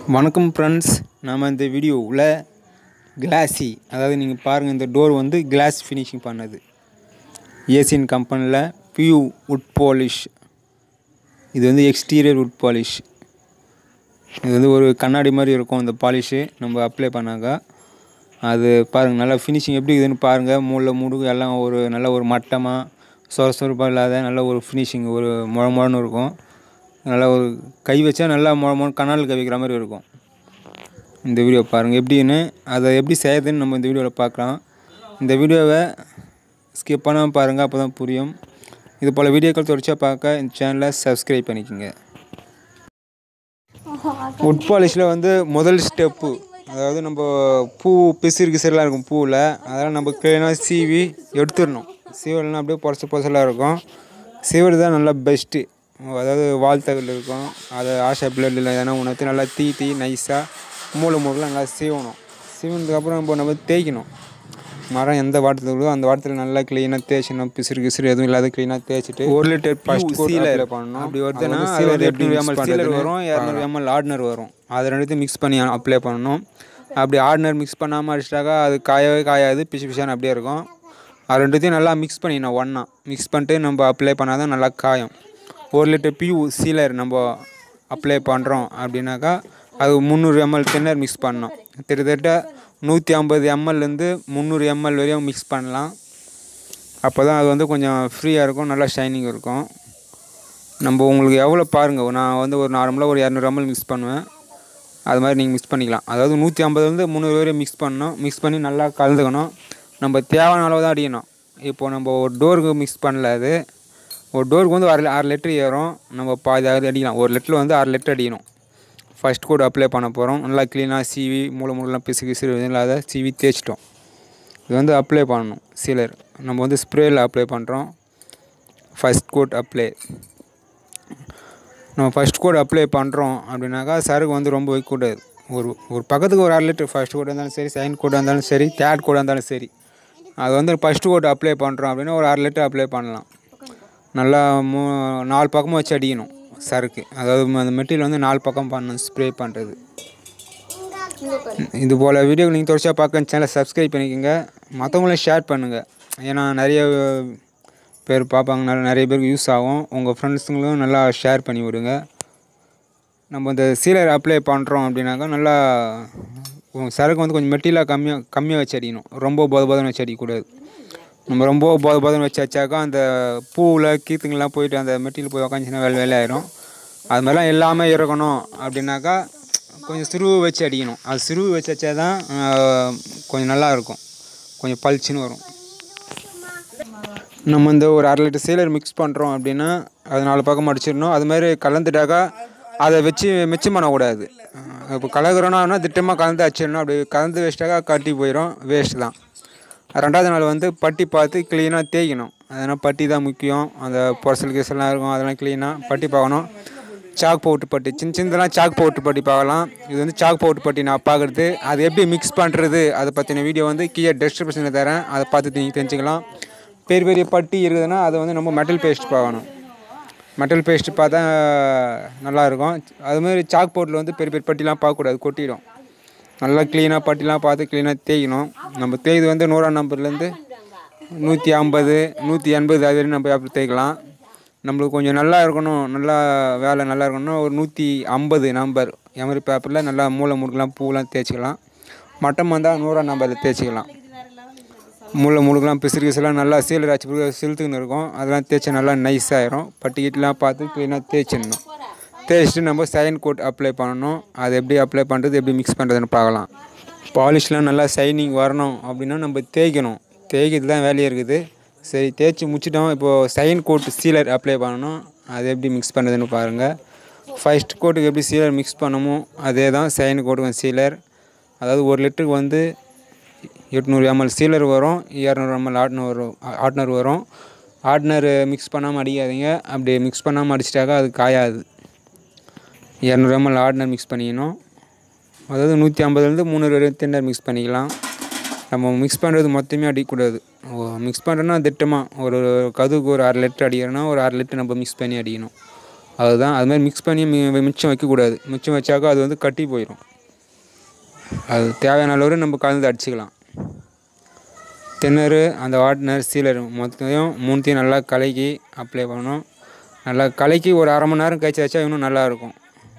வணக்கம் ஃப்ரெண்ட்ஸ் நாம் இந்த வீடியோவில் கிளாஸி அதாவது நீங்கள் பாருங்கள் இந்த டோர் வந்து கிளாஸ் ஃபினிஷிங் பண்ணது ஏசியன் கம்பெனியில் பியூ உட் பாலிஷ் இது வந்து எக்ஸ்டீரியர் உட் பாலிஷ் இது வந்து ஒரு கண்ணாடி மாதிரி இருக்கும் இந்த பாலிஷு நம்ம அப்ளை பண்ணாக்கா அது பாருங்கள் நல்லா ஃபினிஷிங் எப்படி இருக்குதுன்னு பாருங்கள் மூளை முடுகு எல்லாம் ஒரு நல்ல ஒரு மட்டமாக சொர சொரப்பாக இல்லாத நல்ல ஒரு ஃபினிஷிங் ஒரு முழ முழன்னு இருக்கும் நல்லா ஒரு கை வச்சா நல்லா முழ முழ கண்ணால் கை வைக்கிற மாதிரி இருக்கும் இந்த வீடியோ பாருங்கள் எப்படின்னு அதை எப்படி செய்யுதுன்னு நம்ம இந்த வீடியோவில் பார்க்கலாம் இந்த வீடியோவை ஸ்கிப் பண்ணாமல் பாருங்கள் அப்போ தான் புரியும் இது போல் வீடியோக்கள் தொடர்ச்சியாக பார்க்க இந்த சேனலை சப்ஸ்கிரைப் பண்ணிக்கோங்க உட் பாலிஷில் வந்து முதல் ஸ்டெப்பு அதாவது நம்ம பூ பிசிறு கிசிறுலாம் இருக்கும் பூவில் அதெல்லாம் நம்ம க்ளீனாக சீவி எடுத்துடணும் சீவலாம் அப்படியே பொரசு பொரசலாக இருக்கும் சீவடு தான் நல்லா பெஸ்ட்டு அதாவது வால் தகவல் இருக்கும் அதை ஆஷா பிளட்டில் எதனா உணர்த்தி நல்லா தீ தீ நைஸாக மூளை மூளைலாம் நல்லா சீவணும் சீவனதுக்கப்புறம் நம்ம நம்ம தேய்க்கணும் மரம் எந்த வாட்டத்தில் இருக்கோ அந்த வாட்டத்தில் நல்லா க்ளீனாக தேய்ச்சணும் பிசிறு கிசிறு எதுவும் இல்லாத க்ளீனாக தேய்ச்சிட்டு ஒரு லிட்டர் ஃபஸ்ட் சீலர் பண்ணணும் அப்படி வருதுன்னா சீலர் எப்படி எம்எல் சீலர் வரும் இரநூறு எம்எல் ஆர்டினர் வரும் அது ரெண்டுத்தையும் மிக்ஸ் பண்ணி அப்ளை பண்ணணும் அப்படி ஆர்டினர் மிக்ஸ் பண்ணாமல் அடிச்சிட்டாக்கா அது காயவே காயாது பிசு பிசான்னு அப்படியே இருக்கும் அது ரெண்டுத்தையும் நல்லா மிக்ஸ் பண்ணிடணும் ஒன்றா மிக்ஸ் பண்ணிட்டு நம்ம அப்ளை பண்ணால் தான் நல்லா காயும் ஒரு லிட்டர் பியூ சீலர் நம்ம அப்ளை பண்ணுறோம் அப்படின்னாக்கா அது முந்நூறு எம்எல் தின்னர் மிக்ஸ் பண்ணணும் கிட்டத்தட்ட நூற்றி ஐம்பது எம்எல்லேருந்து முந்நூறு எம்எல் வரையும் மிக்ஸ் பண்ணலாம் அப்போ தான் அது வந்து கொஞ்சம் ஃப்ரீயாக இருக்கும் நல்லா ஷைனிங் இருக்கும் நம்ம உங்களுக்கு எவ்வளோ பாருங்கள் நான் வந்து ஒரு நார்மலாக ஒரு இரநூறு எம்எல் மிக்ஸ் பண்ணுவேன் அது மாதிரி நீங்கள் மிக்ஸ் பண்ணிக்கலாம் அதாவது நூற்றி ஐம்பதுலேருந்து முந்நூறு வரையும் மிக்ஸ் பண்ணணும் மிக்ஸ் பண்ணி நல்லா கலந்துக்கணும் நம்ம தேவையான அளவு தான் அடிக்கணும் இப்போது நம்ம ஒரு டோருக்கு மிக்ஸ் பண்ணல அது ஒரு டோருக்கு வந்து அரை அரை லிட்டர் ஏறும் நம்ம பாதி அது அடிக்கலாம் ஒரு லிட்டரில் வந்து அரை லிட்டர் அடிக்கணும் ஃபஸ்ட் கோட் அப்ளை பண்ண போகிறோம் நல்லா க்ளீனாக சீவி மூளை மூளைலாம் பிசு கிசு இல்லாத சீவி தேய்ச்சிட்டோம் இது வந்து அப்ளை பண்ணணும் சீலர் நம்ம வந்து ஸ்ப்ரேயில் அப்ளை பண்ணுறோம் ஃபஸ்ட் கோட் அப்ளை நம்ம ஃபஸ்ட் கோட் அப்ளை பண்ணுறோம் அப்படின்னாக்கா சருக்கு வந்து ரொம்ப வைக்கக்கூடாது ஒரு ஒரு பக்கத்துக்கு ஒரு அரை லிட்டர் ஃபஸ்ட் கோட் இருந்தாலும் சரி செகண்ட் கோட் இருந்தாலும் சரி தேர்ட் கோட் இருந்தாலும் சரி அது வந்து ஃபஸ்ட் கோட் அப்ளை பண்ணுறோம் அப்படின்னா ஒரு அரை லிட்டர் அப்ளை பண்ணலாம் நல்லா மூ நாலு பக்கமும் வச்சு அடிக்கணும் சருக்கு அதாவது அந்த மெட்டீரியல் வந்து நாலு பக்கம் பண்ணணும் ஸ்ப்ரே பண்ணுறது இது போல் வீடியோ நீங்கள் தொடர்ச்சியாக பார்க்க சேனலை சப்ஸ்கிரைப் பண்ணிக்கோங்க மற்றவங்களையும் ஷேர் பண்ணுங்கள் ஏன்னா நிறைய பேர் பார்ப்பாங்க நல்லா நிறைய பேருக்கு யூஸ் ஆகும் உங்கள் ஃப்ரெண்ட்ஸுங்களும் நல்லா ஷேர் பண்ணி விடுங்க நம்ம இந்த சீலர் அப்ளை பண்ணுறோம் அப்படின்னாக்கா நல்லா சரக்கு வந்து கொஞ்சம் மெட்டீரியலாக கம்மியாக கம்மியாக வச்சு அடிக்கணும் ரொம்ப போத போதன்னு வச்சு அடிக்கக்கூடாது நம்ம ரொம்ப போத போதன்னு வச்சு வச்சாக்கா அந்த பூவில் கீத்துங்கெல்லாம் போயிட்டு அந்த மெட்டீரியல் போய் உக்காந்துச்சுன்னா வேலை வேலை ஆயிரும் அது மாதிரிலாம் எல்லாமே இருக்கணும் அப்படின்னாக்கா கொஞ்சம் சிறுவு வச்சு அடிக்கணும் அது சிறுவு வச்சு வச்சா தான் கொஞ்சம் நல்லா இருக்கும் கொஞ்சம் பளிச்சுன்னு வரும் நம்ம இந்த ஒரு அரை லிட்டர் சீலர் மிக்ஸ் பண்ணுறோம் அப்படின்னா அது நாலு பக்கம் அடிச்சிடணும் அது மாதிரி கலந்துட்டாக்கா அதை வச்சு மிச்சம் பண்ணக்கூடாது இப்போ கலக்குறோன்னா திட்டமாக கலந்து அடிச்சிடணும் அப்படி கலந்து வச்சிட்டாக்கா கட்டி போயிடும் வேஸ்ட் தான் ரெண்டாவது நாள் வந்து பட்டி பார்த்து க்ளீனாக தேய்க்கணும் அதனால் பட்டி தான் முக்கியம் அந்த பொரசல் கேசல்லாம் இருக்கும் அதெல்லாம் க்ளீனாக பட்டி பார்க்கணும் சாக் பவுட்ரு பட்டி சின்ன சின்னதெல்லாம் சாக் பவுட்ரு பட்டி பார்க்கலாம் இது வந்து சாக் பவுட்ரு பட்டி நான் பார்க்குறது அது எப்படி மிக்ஸ் பண்ணுறது அதை பற்றின வீடியோ வந்து கீழே டிஸ்கிரிப்ஷனில் தரேன் அதை பார்த்து நீங்கள் தெரிஞ்சுக்கலாம் பெரிய பெரிய பட்டி இருக்குதுன்னா அதை வந்து நம்ம மெட்டல் பேஸ்ட் பார்க்கணும் மெட்டல் பேஸ்ட்டு பார்த்தா நல்லாயிருக்கும் அதுமாதிரி சாக் பவுட்ரில் வந்து பெரிய பெரிய பட்டிலாம் பார்க்கக்கூடாது கொட்டிடும் நல்லா க்ளீனாக பட்டிலாம் பார்த்து க்ளீனாக தேய்க்கணும் நம்ம தேய்து வந்து நூறாம் நம்பர்லேருந்து நூற்றி ஐம்பது நூற்றி எண்பது அது வரையும் நம்ம அப்படி தேய்க்கலாம் நம்மளுக்கு கொஞ்சம் நல்லா இருக்கணும் நல்லா வேலை நல்லா இருக்கணும்னா ஒரு நூற்றி ஐம்பது நம்பர் எமரி பேப்பரில் நல்லா மூளை முடுக்கலாம் பூவெலாம் தேய்ச்சிக்கலாம் மட்டம் வந்தால் நூறாம் நம்பரில் தேய்ச்சிக்கலாம் மூளை முழுக்கெல்லாம் பிசிறு கிசுலாம் நல்லா சீலர் ஆச்சு பிறகு சிலுத்துக்குன்னு இருக்கும் அதெல்லாம் தேய்ச்சி நல்லா நைஸாகிடும் பட்டிக்கிட்டலாம் பார்த்து க்ளீனாக தேய்ச்சிடணும் தேய்ச்சிட்டு நம்ம செகண்ட் கோட் அப்ளை பண்ணணும் அது எப்படி அப்ளை பண்ணுறது எப்படி மிக்ஸ் பண்ணுறதுன்னு பார்க்கலாம் பாலிஷ்லாம் நல்லா ஷைனிங் வரணும் அப்படின்னா நம்ம தேய்க்கணும் தேய்க்கிறது தான் வேலையே இருக்குது சரி தேய்ச்சி முடிச்சிட்டோம் இப்போது செகண்ட் கோட் சீலர் அப்ளை பண்ணணும் அது எப்படி மிக்ஸ் பண்ணுறதுன்னு பாருங்கள் ஃபஸ்ட் கோட்டுக்கு எப்படி சீலர் மிக்ஸ் பண்ணமோ அதே தான் செகண்ட் கோட்டுக்கு சீலர் அதாவது ஒரு லிட்டருக்கு வந்து எட்நூறு எம்எல் சீலர் வரும் இரநூறு எம்எல் ஆட்னர் வரும் ஆட்னர் வரும் ஆட்னர் மிக்ஸ் பண்ணாமல் அடிக்காதீங்க அப்படி மிக்ஸ் பண்ணாமல் அடிச்சிட்டாக்கா அது காயாது இரநூறு எம்எல் ஆட்னர் மிக்ஸ் பண்ணிக்கணும் அதாவது நூற்றி ஐம்பதுலேருந்து முந்நூறு வரையும் திண்டர் மிக்ஸ் பண்ணிக்கலாம் நம்ம மிக்ஸ் பண்ணுறது மொத்தமே அடிக்கக்கூடாது மிக்ஸ் பண்ணுறோன்னா திட்டமாக ஒரு கதுக்கு ஒரு அரை லிட்டர் அடிக்கிறோன்னா ஒரு அரை லிட்டர் நம்ம மிக்ஸ் பண்ணி அடிக்கணும் அதுதான் அது மாதிரி மிக்ஸ் பண்ணி மி- மிச்சம் வைக்கக்கூடாது மிச்சம் வச்சாக்கா அது வந்து கட்டி போயிடும் அது தேவையான அளவு நம்ம கலந்து அடிச்சுக்கலாம் திணறு அந்த வாட்னர் சீலர் மொத்தத்தையும் மூணுத்தையும் நல்லா கலக்கி அப்ளை பண்ணணும் நல்லா கலக்கி ஒரு அரை மணி நேரம் கழிச்சு வச்சா இன்னும் நல்லா இருக்கும்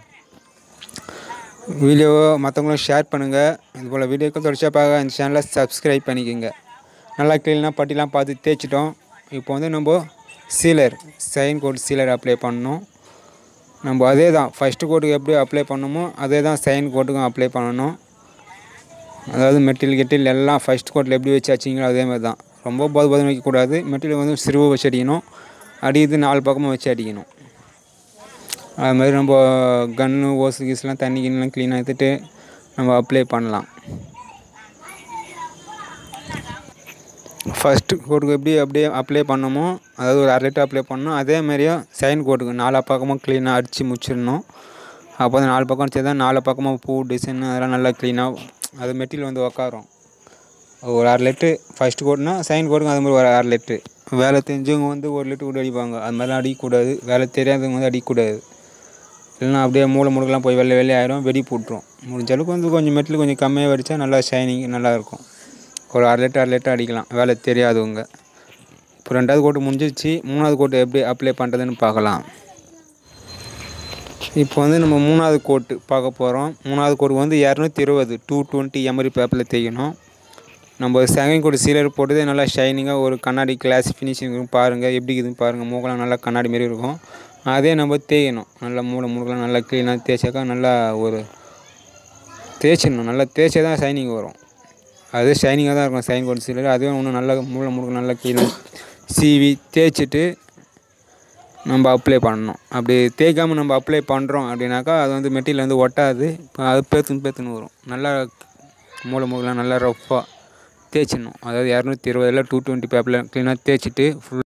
வீடியோவை மற்றவங்களும் ஷேர் பண்ணுங்கள் இது போல் வீடியோக்கள் தொடர்ச்சியாக பார்க்க இந்த சேனலை சப்ஸ்கிரைப் பண்ணிக்கோங்க நல்லா க்ளீனாக பட்டிலாம் பார்த்து தேய்ச்சிட்டோம் இப்போ வந்து நம்ம sealer shine coat sealer apply பண்ணணும் நம்ம அதே தான் ஃபஸ்ட்டு கோட்டுக்கு எப்படி அப்ளை பண்ணணுமோ அதே தான் சைன் கோட்டுக்கும் அப்ளை பண்ணணும் அதாவது மெட்டீரியல் கெட்டில் எல்லாம் ஃபஸ்ட் கோட்டில் எப்படி வச்சு அடிச்சிங்களோ அதே மாதிரி தான் ரொம்ப போது போதும் வைக்கக்கூடாது மெட்டீரியல் வந்து சிறுவை வச்சு அடிக்கணும் அடிக்கிறது நாலு பக்கமாக வச்சு அடிக்கணும் அது மாதிரி நம்ம கன்று ஓசு கீஸ்லாம் தண்ணி கிண்ணெலாம் க்ளீனாக எடுத்துட்டு நம்ம அப்ளை பண்ணலாம் ஃபஸ்ட்டு கோட்டுக்கு எப்படி அப்படியே அப்ளை பண்ணமோ அதாவது ஒரு அரை லிட்டர் அப்ளை பண்ணணும் அதே மாதிரியே செகண்ட் கோட்டுக்கு நாலா பக்கமும் க்ளீனாக அடித்து முடிச்சிடணும் அப்போ தான் நாலு பக்கம் அடிச்சா தான் நாலு பக்கமும் பூ டிசைன் அதெல்லாம் நல்லா க்ளீனாக அது மெட்டீரியல் வந்து உக்காரும் ஒரு அரை லிட்ரு ஃபஸ்ட்டு கோட்னா செகண்ட் கோட்டுக்கு அது மாதிரி ஒரு அரை லிட்ரு வேலை தெரிஞ்சவங்க வந்து ஒரு லிட்டர் கூட அடிப்பாங்க அது மாதிரிலாம் அடிக்கக்கூடாது வேலை தெரியாதவங்க வந்து அடிக்கக்கூடாது இல்லைன்னா அப்படியே மூளை முடுக்கெல்லாம் போய் வெள்ளை வெள்ளை ஆயிரும் வெடி போட்டுரும் முடிஞ்ச அளவுக்கு வந்து கொஞ்சம் மெட்டீரியல் கொஞ்சம் கம்மியாக அடித்தா நல்லா ஷைனிங் நல்லா இருக்கும் ஒரு அரை லிட்டர் அரை லிட்டர் அடிக்கலாம் வேலை தெரியாதவங்க இப்போ ரெண்டாவது கோட்டு முடிஞ்சிருச்சு மூணாவது கோட்டு எப்படி அப்ளை பண்ணுறதுன்னு பார்க்கலாம் இப்போ வந்து நம்ம மூணாவது கோட்டு பார்க்க போகிறோம் மூணாவது கோட்டு வந்து இரநூத்தி இருபது டூ டுவெண்ட்டி எம்ரி பேப்பரில் தேய்க்கணும் நம்ம செகண்ட் கோட்டு சீலர் போட்டதே நல்லா ஷைனிங்காக ஒரு கண்ணாடி கிளாஸ் ஃபினிஷிங் பாருங்கள் எப்படி இருக்குதுன்னு பாருங்கள் மூக்கெல்லாம் நல்லா கண்ணாடி மாரி இருக்கும் அதே நம்ம தேய்க்கணும் நல்லா மூளை முழுக்கெல்லாம் நல்லா க்ளீனாக தேய்ச்சாக்கா நல்லா ஒரு தேய்ச்சிடணும் நல்லா தேய்ச்சா தான் ஷைனிங் வரும் அது ஷைனிங்காக தான் இருக்கும் சைன் கோட் சீலர் அதுவே இன்னும் நல்லா மூளை முழுக்க நல்லா க்ளீனாக சீவி தேய்ச்சிட்டு நம்ம அப்ளை பண்ணணும் அப்படி தேய்க்காமல் நம்ம அப்ளை பண்ணுறோம் அப்படின்னாக்கா அது வந்து மெட்டீரியல் வந்து ஒட்டாது இப்போ அது பேத்துன்னு பேத்துன்னு வரும் நல்லா மூளை முழுக்கலாம் நல்லா ரஃப்பாக தேய்ச்சிடணும் அதாவது இரநூத்தி இருபதில் டூ டுவெண்ட்டி பேப்பரில் க்ளீனாக தேய்ச்சிட்டு ஃபுல்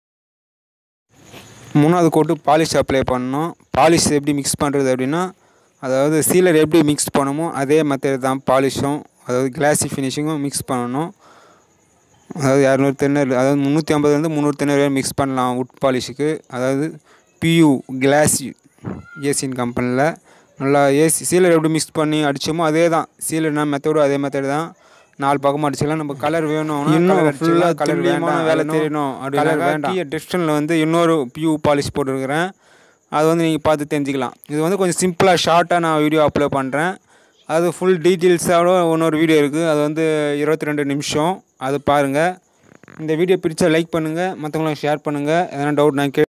மூணாவது கோட்டு பாலிஷ் அப்ளை பண்ணணும் பாலிஷ் எப்படி மிக்ஸ் பண்ணுறது அப்படின்னா அதாவது சீலர் எப்படி மிக்ஸ் பண்ணணுமோ அதே மெத்தட் தான் பாலிஷும் அதாவது கிளாஸி ஃபினிஷிங்கும் மிக்ஸ் பண்ணணும் அதாவது இரநூறு தென்னர் அதாவது முந்நூற்றி ஐம்பதுலேருந்து முந்நூறு தென்னர் வரை மிக்ஸ் பண்ணலாம் உட் பாலிஷுக்கு அதாவது பியூ கிளாஸி ஏசியன் கம்பெனியில் நல்லா ஏசி சீலர் எப்படி மிக்ஸ் பண்ணி அடித்தோமோ அதே தான் சீலர்னா மெத்தடும் அதே மெத்தட் தான் நாலு பக்கமாக அடிச்சிக்கலாம் நம்ம கலர் வேணும் இன்னும் ஃபுல்லாக கலர் வேண்டாம் வேலை தெரியணும் கலர் வேண்டாம் டிஸ்டனில் வந்து இன்னொரு பியூ பாலிஷ் போட்டிருக்கிறேன் அது வந்து நீங்கள் பார்த்து தெரிஞ்சுக்கலாம் இது வந்து கொஞ்சம் சிம்பிளாக ஷார்ட்டாக நான் வீடியோ அப்லோட் பண்ணுறேன் அது ஃபுல் டீட்டெயில்ஸோட இன்னொரு வீடியோ இருக்குது அது வந்து இருபத்தி ரெண்டு நிமிஷம் அது பாருங்கள் இந்த வீடியோ பிடிச்சா லைக் பண்ணுங்கள் மற்றவங்களுக்கு ஷேர் பண்ணுங்கள் எதனா டவுட் நான் கே